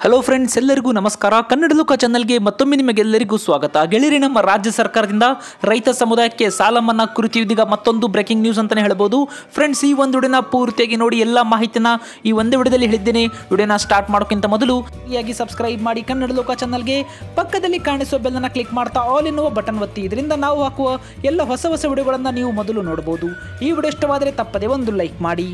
hello friends ಎಲ್ಲರಿಗೂ ನಮಸ್ಕಾರ ಕನ್ನಡ ಲೋಕ ಚಾನಲ್ಗೆ ಮತ್ತೊಮ್ಮೆ ನಿಮಗೆಲ್ಲರಿಗೂ ಸ್ವಾಗತ ಗೆಳೆಯರಿ ನಮ್ಮ ರಾಜ್ಯ ಸರ್ಕಾರದಿಂದ ರೈತ ಸಮುದಾಯಕ್ಕೆ ಸಾಲ ಮನ್ನಾ ಕುರಿತು ಇದೀಗ ಮತ್ತೊಂದು ಬ್ರೇಕಿಂಗ್ ನ್ಯೂಸ್ ಅಂತಾನೆ ಹೇಳ್ಬೋದು ಫ್ರೆಂಡ್ಸ್ ಈ ಒಂದು ವಿಡಿಯೋನ ಪೂರ್ತಿಯಾಗಿ ನೋಡಿ ಎಲ್ಲ ಮಾಹಿತಿನ ಈ ಒಂದೇ ವಿಡಿಯೋದಲ್ಲಿ ಹೇಳಿದ್ದೇನೆ ವಿಡಿಯೋನ ಸ್ಟಾರ್ಟ್ ಮಾಡೋಕ್ಕಿಂತ ಮೊದಲು ಫ್ರೀಯಾಗಿ ಸಬ್ಸ್ಕ್ರೈಬ್ ಮಾಡಿ ಕನ್ನಡ ಲೋಕ ಚಾನಲ್ಗೆ ಪಕ್ಕದಲ್ಲಿ ಕಾಣಿಸುವ ಬೆಲ್ಲನ್ನು ಕ್ಲಿಕ್ ಮಾಡ್ತಾ ಆಲ್ ಎನ್ನುವ ಬಟನ್ ಒತ್ತಿ ಇದರಿಂದ ನಾವು ಹಾಕುವ ಎಲ್ಲ ಹೊಸ ಹೊಸ ವಿಡಿಯೋಗಳನ್ನು ನೀವು ಮೊದಲು ನೋಡಬಹುದು ಈ ವಿಡಿಯೋ ಇಷ್ಟವಾದರೆ ತಪ್ಪದೆ ಒಂದು ಲೈಕ್ ಮಾಡಿ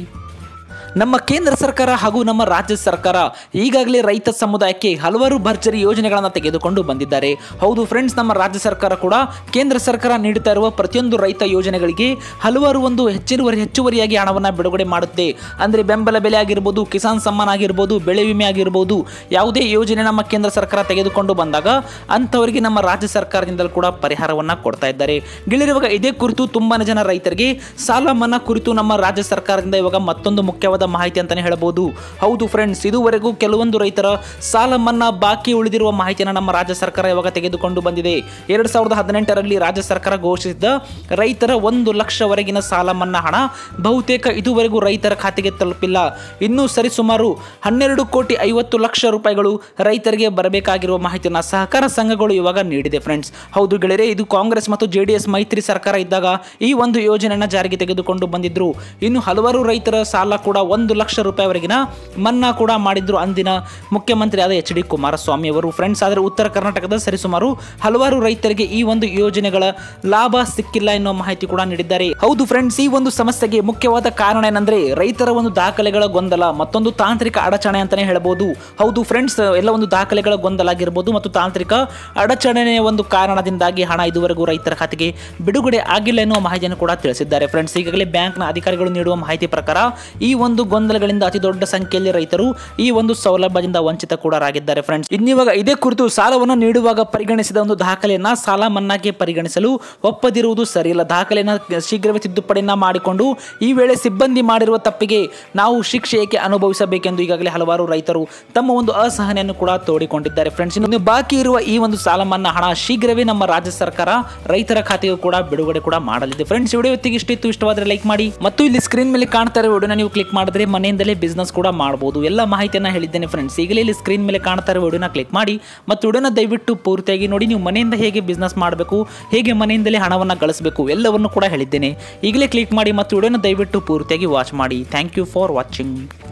ನಮ್ಮ ಕೇಂದ್ರ ಸರ್ಕಾರ ಹಾಗೂ ನಮ್ಮ ರಾಜ್ಯ ಸರ್ಕಾರ ಈಗಾಗಲೇ ರೈತ ಸಮುದಾಯಕ್ಕೆ ಹಲವಾರು ಭರ್ಜರಿ ಯೋಜನೆಗಳನ್ನು ತೆಗೆದುಕೊಂಡು ಬಂದಿದ್ದಾರೆ ಹೌದು ಫ್ರೆಂಡ್ಸ್ ನಮ್ಮ ರಾಜ್ಯ ಸರ್ಕಾರ ಕೂಡ ಕೇಂದ್ರ ಸರ್ಕಾರ ನೀಡುತ್ತಾ ಇರುವ ಪ್ರತಿಯೊಂದು ರೈತ ಯೋಜನೆಗಳಿಗೆ ಹಲವಾರು ಒಂದು ಹೆಚ್ಚುವರಿ ಹೆಚ್ಚುವರಿಯಾಗಿ ಹಣವನ್ನು ಬಿಡುಗಡೆ ಮಾಡುತ್ತೆ ಅಂದರೆ ಬೆಂಬಲ ಬೆಲೆ ಆಗಿರ್ಬೋದು ಕಿಸಾನ್ ಸಮ್ಮಾನ್ ಆಗಿರ್ಬೋದು ಬೆಳೆ ವಿಮೆ ಆಗಿರ್ಬೋದು ಯಾವುದೇ ಯೋಜನೆ ನಮ್ಮ ಕೇಂದ್ರ ಸರ್ಕಾರ ತೆಗೆದುಕೊಂಡು ಬಂದಾಗ ಅಂಥವರಿಗೆ ನಮ್ಮ ರಾಜ್ಯ ಸರ್ಕಾರದಿಂದಲೂ ಕೂಡ ಪರಿಹಾರವನ್ನು ಕೊಡ್ತಾ ಇದ್ದಾರೆ ಗೆಳೆಯರಿವಾಗ ಇದೇ ಕುರಿತು ತುಂಬಾ ಜನ ರೈತರಿಗೆ ಸಾಲ ಮನ್ನಾ ಕುರಿತು ನಮ್ಮ ರಾಜ್ಯ ಸರ್ಕಾರದಿಂದ ಇವಾಗ ಮತ್ತೊಂದು ಮುಖ್ಯವಾದ ಮಾಹಿತಿ ಅಂತಾನೆ ಹೇಳಬಹುದು ಹೌದು ಫ್ರೆಂಡ್ಸ್ ಇದುವರೆಗೂ ಕೆಲವೊಂದು ರೈತರ ಸಾಲ ಮನ್ನಾ ಬಾಕಿ ಉಳಿದಿರುವ ಮಾಹಿತಿಯನ್ನು ನಮ್ಮ ರಾಜ್ಯ ಸರ್ಕಾರ ಇವಾಗ ತೆಗೆದುಕೊಂಡು ಬಂದಿದೆ ಎರಡು ಸಾವಿರದ ಹದಿನೆಂಟರಲ್ಲಿ ರಾಜ್ಯ ಸರ್ಕಾರ ಘೋಷಿಸಿದ ರೈತರ ಒಂದು ಲಕ್ಷವರೆಗಿನ ಸಾಲ ಮನ್ನಾ ಹಣ ಬಹುತೇಕ ಇದುವರೆಗೂ ರೈತರ ಖಾತೆಗೆ ತಲುಪಿಲ್ಲ ಇನ್ನೂ ಸರಿಸುಮಾರು ಹನ್ನೆರಡು ಕೋಟಿ ಐವತ್ತು ಲಕ್ಷ ರೂಪಾಯಿಗಳು ರೈತರಿಗೆ ಬರಬೇಕಾಗಿರುವ ಮಾಹಿತಿಯನ್ನು ಸಹಕಾರ ಸಂಘಗಳು ಇವಾಗ ನೀಡಿದೆ ಫ್ರೆಂಡ್ಸ್ ಹೌದು ಗೆಳೆಯರೆ ಇದು ಕಾಂಗ್ರೆಸ್ ಮತ್ತು ಜೆ ಡಿ ಎಸ್ ಮೈತ್ರಿ ಸರ್ಕಾರ ಇದ್ದಾಗ ಈ ಒಂದು ಯೋಜನೆಯನ್ನು ಜಾರಿಗೆ ತೆಗೆದುಕೊಂಡು ಬಂದಿದ್ರು ಇನ್ನು ಹಲವಾರು ರೈತರ ಸಾಲ ಕೂಡ ಒಂದು ಲಕ್ಷ ರೂಪಾಯಿವರೆಗಿನ ಮನ್ನಾ ಕೂಡ ಮಾಡಿದ್ರು ಅಂದಿನ ಮುಖ್ಯಮಂತ್ರಿ ಆದ ಎಚ್ ಡಿ ಕುಮಾರಸ್ವಾಮಿ ಅವರು ಫ್ರೆಂಡ್ಸ್ ಆದರೆ ಉತ್ತರ ಕರ್ನಾಟಕದ ಸರಿಸುಮಾರು ಹಲವಾರು ರೈತರಿಗೆ ಈ ಒಂದು ಯೋಜನೆಗಳ ಲಾಭ ಸಿಕ್ಕಿಲ್ಲ ಎನ್ನುವ ಮಾಹಿತಿ ಕೂಡ ನೀಡಿದ್ದಾರೆ ಹೌದು ಫ್ರೆಂಡ್ಸ್ ಈ ಒಂದು ಸಮಸ್ಯೆಗೆ ಮುಖ್ಯವಾದ ಕಾರಣ ಏನಂದ್ರೆ ರೈತರ ಒಂದು ದಾಖಲೆಗಳ ಗೊಂದಲ ಮತ್ತೊಂದು ತಾಂತ್ರಿಕ ಅಡಚಣೆ ಅಂತಾನೆ ಹೇಳಬಹುದು ಹೌದು ಫ್ರೆಂಡ್ಸ್ ಎಲ್ಲ ಒಂದು ದಾಖಲೆಗಳ ಗೊಂದಲ ಆಗಿರ್ಬೋದು ಮತ್ತು ತಾಂತ್ರಿಕ ಅಡಚಣೆಯ ಒಂದು ಕಾರಣದಿಂದಾಗಿ ಹಣ ಇದುವರೆಗೂ ರೈತರ ಖಾತೆಗೆ ಬಿಡುಗಡೆ ಆಗಿಲ್ಲ ಎನ್ನುವ ಮಾಹಿತಿಯನ್ನು ಕೂಡ ತಿಳಿಸಿದ್ದಾರೆ ಫ್ರೆಂಡ್ಸ್ ಈಗಾಗಲೇ ಬ್ಯಾಂಕ್ನ ಅಧಿಕಾರಿಗಳು ನೀಡುವ ಮಾಹಿತಿ ಪ್ರಕಾರ ಈ ಒಂದು ಗೊಂದಲಗಳಿಂದ ಅತಿ ದೊಡ್ಡ ಸಂಖ್ಯೆಯಲ್ಲಿ ರೈತರು ಈ ಒಂದು ಸೌಲಭ್ಯದಿಂದ ವಂಚಿತ ಕೂಡ ಆಗಿದ್ದಾರೆ ಫ್ರೆಂಡ್ಸ್ ಇನ್ನಿವಾಗ ಇದೇ ಕುರಿತು ಸಾಲವನ್ನು ನೀಡುವಾಗ ಪರಿಗಣಿಸಿದ ಒಂದು ದಾಖಲೆಯನ್ನ ಸಾಲ ಮನ್ನಾಗೆ ಪರಿಗಣಿಸಲು ಒಪ್ಪದಿರುವುದು ಸರಿಯಿಲ್ಲ ದಾಖಲೆಯನ್ನ ಶೀಘ್ರವೇ ತಿದ್ದುಪಡಿಯನ್ನ ಮಾಡಿಕೊಂಡು ಈ ವೇಳೆ ಸಿಬ್ಬಂದಿ ಮಾಡಿರುವ ತಪ್ಪಿಗೆ ನಾವು ಶಿಕ್ಷೆ ಏಕೆ ಅನುಭವಿಸಬೇಕೆಂದು ಈಗಾಗಲೇ ಹಲವಾರು ರೈತರು ತಮ್ಮ ಒಂದು ಅಸಹನೆಯನ್ನು ಕೂಡ ತೋಡಿಕೊಂಡಿದ್ದಾರೆ ಫ್ರೆಂಡ್ಸ್ ಇನ್ನು ಬಾಕಿ ಇರುವ ಈ ಒಂದು ಸಾಲ ಮನ್ನಾ ಹಣ ಶೀಘ್ರವೇ ನಮ್ಮ ರಾಜ್ಯ ಸರ್ಕಾರ ರೈತರ ಖಾತೆಗೂ ಕೂಡ ಬಿಡುಗಡೆ ಕೂಡ ಮಾಡಲಿದೆ ಫ್ರೆಂಡ್ಸ್ ವಿಡಿಯೋ ಹೊತ್ತಿಗೆ ಇಷ್ಟಿತ್ತು ಇಷ್ಟವಾದರೆ ಲೈಕ್ ಮಾಡಿ ಮತ್ತು ಇಲ್ಲಿ ಸ್ಕ್ರೀನ್ ಮೇಲೆ ಕಾಣ್ತಾ ಇರೋ ವಿಡಿಯೋನ ನೀವು ಕ್ಲಿಕ್ ಮಾಡಿದ್ರೆ ಮನೆಯಿಂದಲೇ ಬಿಸ್ನೆಸ್ ಕೂಡ ಮಾಡಬಹುದು ಎಲ್ಲ ಮಾಹಿತಿಯನ್ನು ಹೇಳಿದ್ದೇನೆ ಫ್ರೆಂಡ್ಸ್ ಈಗಲೇ ಇಲ್ಲಿ ಸ್ಕ್ರೀನ್ ಮೇಲೆ ಕಾಣ್ತಾ ಇರೋ ವಿಡಿಯೋನ ಕ್ಲಿಕ್ ಮಾಡಿ ಮತ್ತು ವಿಡಿಯೋನ ದಯವಿಟ್ಟು ಪೂರ್ತಿಯಾಗಿ ನೋಡಿ ನೀವು ಮನೆಯಿಂದ ಹೇಗೆ ಬಿಸ್ನೆಸ್ ಮಾಡಬೇಕು ಹೇಗೆ ಮನೆಯಿಂದಲೇ ಹಣವನ್ನು ಗಳಿಸಬೇಕು ಎಲ್ಲವನ್ನು ಕೂಡ ಹೇಳಿದ್ದೇನೆ ಈಗಲೇ ಕ್ಲಿಕ್ ಮಾಡಿ ಮತ್ತು ವಿಡಿಯೋನ ದಯವಿಟ್ಟು ಪೂರ್ತಿಯಾಗಿ ವಾಚ್ ಮಾಡಿ ಥ್ಯಾಂಕ್ ಯು ಫಾರ್ ವಾಚಿಂಗ್